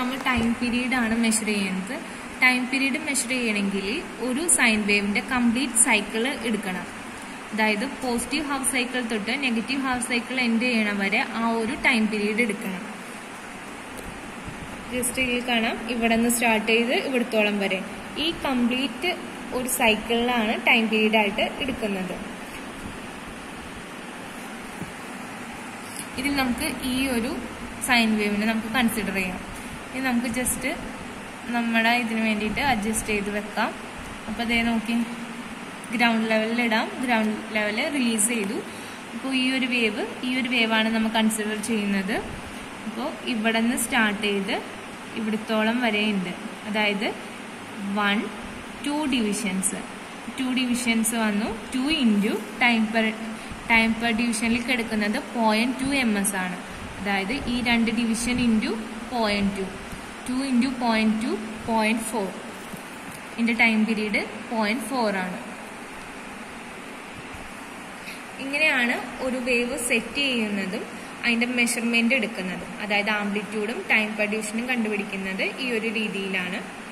നമ്മൾ time period ആണ് measure ചെയ്യുന്നത് ടൈം പീരീഡ് മെഷർ ചെയ്യണമെങ്കിൽ ഒരു സൈൻ വേവിന്റെ കംപ്ലീറ്റ് സൈക്കിൾ എടുക്കണം അതായത് പോസിറ്റീവ് ഹാഫ് സൈക്കിൾ തൊട്ട് നെഗറ്റീവ് ഹാഫ് സൈക്കിൾ എൻഡ് ചെയ്യണ വരെ ആ ഒരു ടൈം പീരീഡ് എടുക്കണം ജസ്റ്റ് ഇതിൽ കാണാം ഇവിടെ നിന്ന് സ്റ്റാർട്ട് ചെയ്ത് ഇവിടത്തോളം വരെ ഈ കംപ്ലീറ്റ് ഒരു സൈക്കിളിലാണ് ടൈം പീരീഡ് ആയിട്ട് എടുക്കുന്നത് ഇതിൽ നമുക്ക് ഈ ഒരു സൈൻ വേവിനെ നമുക്ക് കൺസിഡർ ചെയ്യാം ഇത് നമുക്ക് ജസ്റ്റ് നമ്മുടെ ഇതിന് വേണ്ടിയിട്ട് അഡ്ജസ്റ്റ് ചെയ്ത് വെക്കാം അപ്പോൾ അതേ നോക്കി ഗ്രൗണ്ട് ലെവലിൽ ഇടാം ഗ്രൗണ്ട് ലെവല് റിലീസ് ചെയ്തു അപ്പോൾ ഈ ഒരു വേവ് ഈ ഒരു വേവാണ് നമ്മൾ കൺസിഡർ ചെയ്യുന്നത് അപ്പോൾ ഇവിടെ നിന്ന് സ്റ്റാർട്ട് ചെയ്ത് ഇവിടത്തോളം വരെയുണ്ട് അതായത് one two divisions two divisions വന്നു two into time per time per ഡിവിഷനിൽ കിടക്കുന്നത് പോയിന്റ് ടു എം എസ് ആണ് അതായത് ഈ രണ്ട് ഡിവിഷൻ into point two two into point two point four ഇതിൻ്റെ ടൈം പീരീഡ് പോയിന്റ് ഫോർ ആണ് ഇങ്ങനെയാണ് ഒരു വേവ് സെറ്റ് ചെയ്യുന്നതും അതിന്റെ മെഷർമെന്റ് എടുക്കുന്നതും അതായത് ആംപ്ലിറ്റ്യൂഡും ടൈം പെർ ഡിവിഷനും കണ്ടുപിടിക്കുന്നത് ഈ ഒരു രീതിയിലാണ്